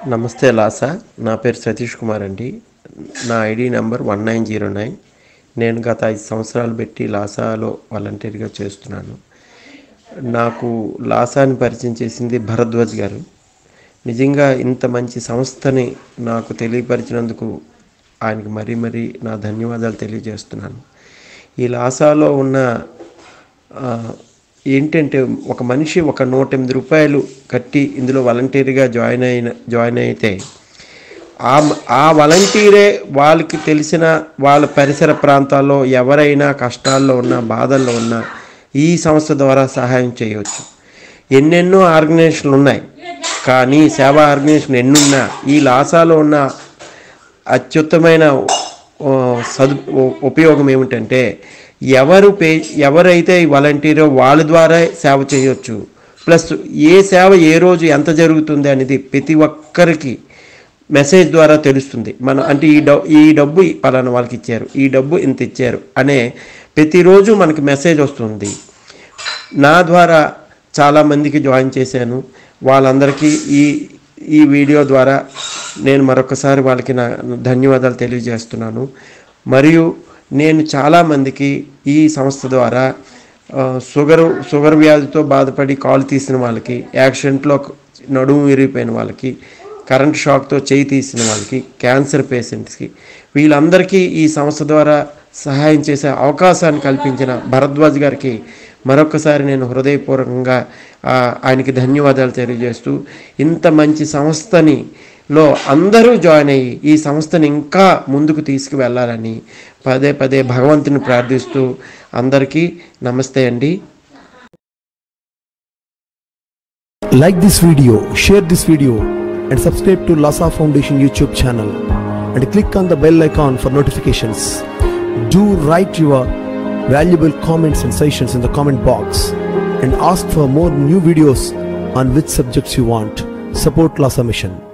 నమస్తే లాసా నా పేరు సతీష్ కుమార్ అండి నా ID number one nine zero nine నేను గత ఐదు సంవత్సరాలు పెట్టి లాసాలో వాలంటీర్గా చేస్తున్నాను నాకు లాసాని పరిచయం చేసింది భరద్వాజ్ గారు నిజంగా ఇంత మంచి సంస్థని నాకు తెలియపరిచినందుకు ఆయనకి మరీ మరీ నా ధన్యవాదాలు తెలియజేస్తున్నాను ఈ లాసాలో ఉన్న ఆ, ఏంటంటే ఒక మనిషి ఒక నూట ఎనిమిది రూపాయలు కట్టి ఇందులో వాలంటీర్గా జాయిన్ అయిన జాయిన్ అయితే ఆ ఆ వాలంటీరే వాళ్ళకి తెలిసిన వాళ్ళ పరిసర ప్రాంతాల్లో ఎవరైనా కష్టాల్లో ఉన్న బాధల్లో ఉన్న ఈ సంస్థ ద్వారా సహాయం చేయవచ్చు ఎన్నెన్నో ఆర్గనైజేషన్లు ఉన్నాయి కానీ సేవా ఆర్గనైజేషన్ ఎన్నున్నా ఈ లాసాలో ఉన్న అత్యుత్తమైన ఓ, సదు ఓ- ఉపయోగం ఏమిటంటే ఎవరు పే ఎవరైతే ఈ వాలంటీరో వాళ్ళ ద్వారా సేవ చేయొచ్చు ప్లస్ ఏ సేవ ఏ రోజు ఎంత జరుగుతుంది అనేది ప్రతి ఒక్కరికి మెసేజ్ ద్వారా తెలుస్తుంది మన అంటే ఈ డబ్బు ఈ డబ్బు పలానా వాళ్ళకి ఇచ్చారు ఈ డబ్బు ఇంత ఇచ్చారు అనే ప్రతిరోజు మనకి మెసేజ్ వస్తుంది నా ద్వారా చాలామందికి జాయిన్ చేశాను వాళ్ళందరికీ ఈ ఈ వీడియో ద్వారా నేను మరొకసారి వాళ్ళకి నా ధన్యవాదాలు తెలియజేస్తున్నాను మరియు నేను చాలామందికి ఈ సంస్థ ద్వారా ఆ, షుగర్ షుగర్ వ్యాధితో బాధపడి కాలు తీసిన వాళ్ళకి యాక్సిడెంట్లో నడుము విరిగిపోయిన వాళ్ళకి కరెంట్ షాక్తో చేయి తీసిన వాళ్ళకి క్యాన్సర్ పేషెంట్స్కి వీళ్ళందరికీ ఈ సంస్థ ద్వారా సహాయం చేసే అవకాశాన్ని కల్పించిన భరద్వాజ్ గారికి మరొకసారి నేను హృదయపూర్వకంగా ఆ, ఆయనకి ధన్యవాదాలు తెలియజేస్తూ ఇంత మంచి సంస్థని లో అందరూ జాయిన్ అయ్యి ఈ సంస్థని ఇంకా ముందుకు తీసుకువెళ్ళాలని పదే పదే భగవంతుని ప్రార్థిస్తూ అందరికీ నమస్తే అండి Like this video, share this video, and subscribe to Lasa Foundation YouTube channel. And click on the bell icon for notifications. Do write your valuable comments and suggestions in the comment box. And ask for more new videos on which subjects you want. Support Lasa Mission.